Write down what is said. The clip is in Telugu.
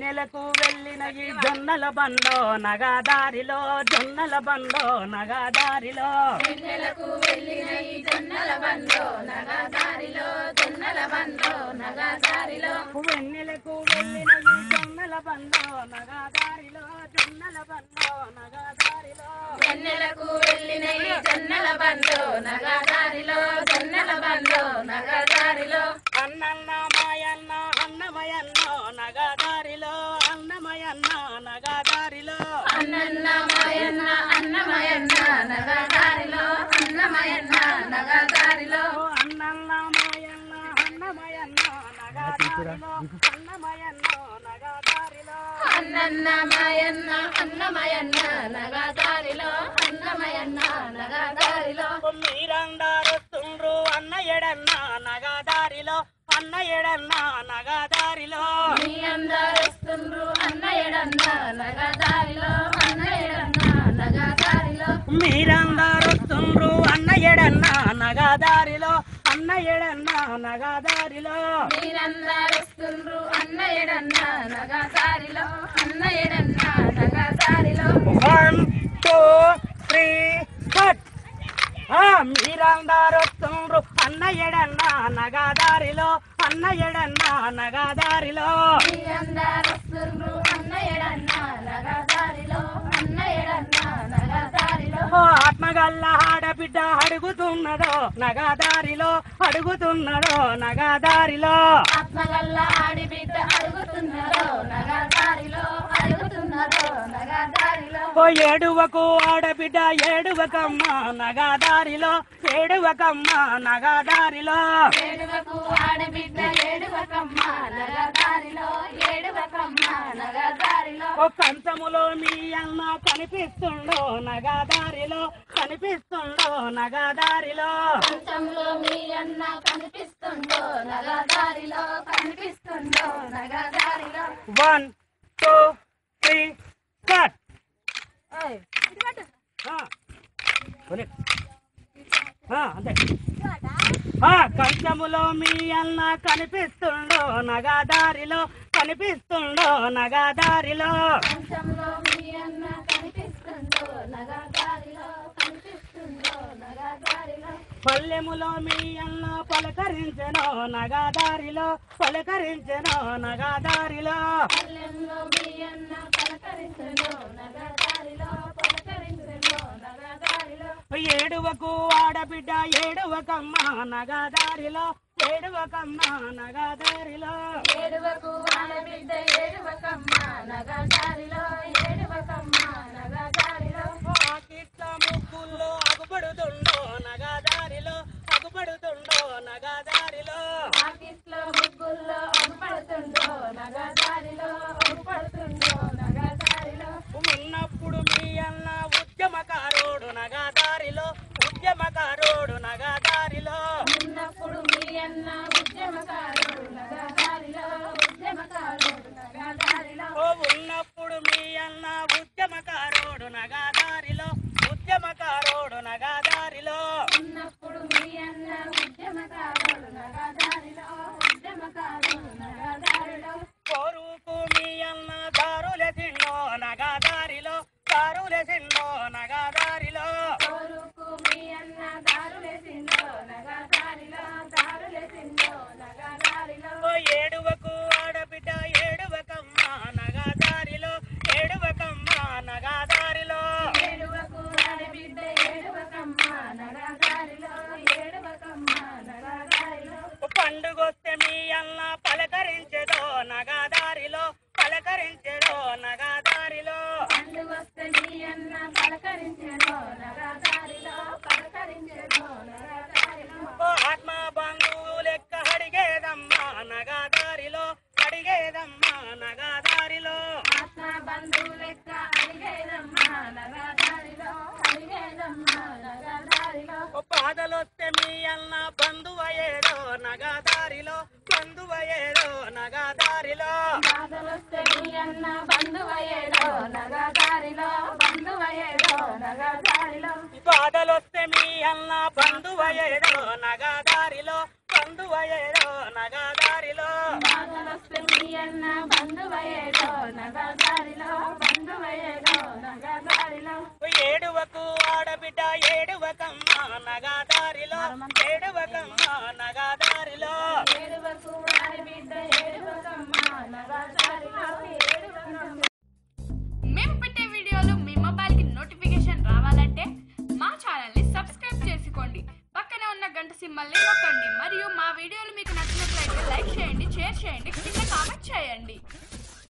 వెన్నెలకు వెళ్ళిన ఈ జొన్నల బండో నగాదారిలో జొన్నల బండో నగాదారిలో వెన్నెలకు వెళ్ళిన ఈ జొన్నల బండో నగదారిలో జొన్నల బండో నగదారిలో వెన్నెలకు వెళ్ళిన ఈ జొన్నల బండో నగాదారిలో జొన్నల బండో నగాదారిలో వెన్నెలకు వెళ్ళిన ఈ జొన్నల బండో నగదారిలో జొన్నల బండో నగదారిలో అన్నన్న మాయన్న అన్నమయన్న నగాదారిలో అన్నమయన్న నగాదారిలో అన్నన్న మాయన్న అన్నమయన్న నగదారిలో అన్నమయన్న నగదారిలో ఓ అన్నన్న మాయన్న అన్నమయన్న నగాదారిలో అన్నమయన్న నగాదారిలో అన్నన్న మాయన్న అన్నమయన్న నగదారిలో అన్నమయన్న నగదారిలో మీరందరొస్తుండ్రు అన్న ఎడన్న నగాదారిలో అన్న ఎడన్న నగాదారిలో మీ అందరు వస్తుండ్రు అన్న ఎడన్న నగదారిలో అన్న ఎడన్న నగదారిలో మీరందరొస్తుండ్రు అన్న ఎడన్న నగాదారిలో అన్న ఎడన్న నగాదారిలో మీరందరు వస్తుండ్రు అన్న ఎడన్న నగదారిలో అన్న ఎడన్న నగదారిలో వన్ టూ త్రీ కట్ మీరందరొస్తుండ్రు అన్న ఎడన్న నగాదారిలో అన్న ఎడన్న నగాదారిలో మీరందరు వస్తుండ్రు అన్న ఎడన్న నగదారిలో అన్న ఎడన్న నగదారిలో ఓ ఆత్మగల్ల ఆడబిడ్డ అడుగుతున్నదో నగాదారిలో అడుగుతున్నదో నగాదారిలో ఆత్మగల్ల ఆడిబిడ్డ అడుగుతున్నారో నగదారిలో అడుగుతున్నారో నగదారిలో ఓ ఏడువకు ఆడబిడ్డ ఏడువకమ్మ నగాదారిలో ఏడువకమ్మ నగాదారిలో ఏడువకు ఆడబిడ్డ ఏడువకమ్మ నగదారిలో ఏడువకమ్మ నగదారిలో ఓ కంచములో మీ అన్న కనిపిస్తుండో నగాదారిలో కనిపిస్తుండో నగాదారిలో పంచంలో మీ అన్న కనిపిస్తుందో నగదారిలో కనిపిస్తుందో నగదారిలో వన్ టూ త్రీ కట్ అంతే ఆ, కంచములో మీ అన్న కనిపిస్తుండో నగాదారిలో కనిపిస్తుండో నగాదారిలో పంచంలో మీ అన్న కనిపిస్తుందో నగదారిలో కనిపిస్తుందో నగదారిలో పల్లెములో మీ అన్న పలకరించెనో నగాదారిలో పలకరించెనో నగాదారిలో పల్లెంలో మీ అన్న పలకరించను నగదారిలో పలకరించను నగదారిలో ఏడువకు ఆడబిడ్డ ఏడువకమ్మ నగాదారిలో ఏడువకమ్మ నగాదారిలో ఏడువకు ఆడబిడ్డ ఏడువకమ్మ నగదారిలో ఏడువకమ్మ నగదారిలో ఆకిట్ల ముగ్గుల్లో అగుపడుతుండో నగాదారిలో అగుపడుతుండో నగాదారిలో ఆఫీస్లో ముగ్గుల్లో అగుపడుతుందో నగదారిలో అగుపడుతుందో నగదారిలో ఉన్నప్పుడు మీ అన్న ఉద్యమకారోడు నగాదారిలో ఉద్యమకారోడు నగాదారిలో ఉన్నప్పుడు మీ అన్న ఉద్యమకారుడు నగదారిలో ఉద్యమకారుడు నగదారిలో ఓ ఉన్నప్పుడు మీ అన్న ఉద్యమకారోడు నగాదారిలో ఉద్యమకారోడు నగాదారిలో ఉన్నప్పుడు మీ అన్న ఉద్యమకారుడు నగదారిలో ఉద్యమకారుడు నగదారిలో కోరుకు మీ అన్న దారులెసిండో నగాదారిలో దారులెసిండో నగాదారిలో కోరుకు మీ అన్న దారులేసిందో నగదారిలో దారులేసిందో నగదారిలో ఓ ఏడువకు ఆడబిడ్డ ఏడువకమ్మ నగాదారిలో ఏడువకమ్మ నగాదారిలో ఏడువకు ఆడబిడ్డ ఏడువకమ్మ నగదారిలో ఏడువకమ్మ నగదారిలో పండుగొస్తే మీ అన్న పలకరించెదో నగాదారిలో పలకరించెదో నగాదారిలో పండు వస్తే నీ అన్న పలకరించెను నగదారిలో పలకరించెను నగదారిలో ఓ ఆత్మ బంధువు లెక్క అడిగేదమ్మా నగాదారిలో అడిగేదమ్మా నగాదారిలో ఆత్మ బంధువు లెక్క అడిగేదమ్మా నగదారిలో అడిగేదమ్మా నగదారిలో ఓ పాదలొస్తే మీ అన్న బంధువయేదో నగాదారిలో బంధువయేదో నగాదారిలో బాధలొస్తే నీ అన్న బంధువయ్యేదో నగదారిలో బంధువయ్యేదో నగదారిలో బాధలొస్తే మీ అన్న బంధువయేదో నగాదారిలో బంధువయేరో నగదారిలో బాధలొస్తే మీ అన్న బంధువయ్యేడో నగదారిలో బంధువయ్యేడో నగదారిలో ఏడువకు ఆడబిడ్డ ఏడువకమ్మ నగదారిలో ఏడువకమ్మ నగదారిలో ఏడువకు వారి బిడ్డ ఏడువకమ్మ నగదారిలో ఏడువకమ్మ మేము పెట్టే వీడియోలు మీ మొబైల్కి నోటిఫికేషన్ రావాలంటే మా ఛానల్ని సబ్స్క్రైబ్ చేసుకోండి పక్కనే ఉన్న గంట సింబల్ని నొక్కండి మరియు మా వీడియోలు మీకు నచ్చినట్లయితే లైక్ చేయండి షేర్ చేయండి కింద కామెంట్ చేయండి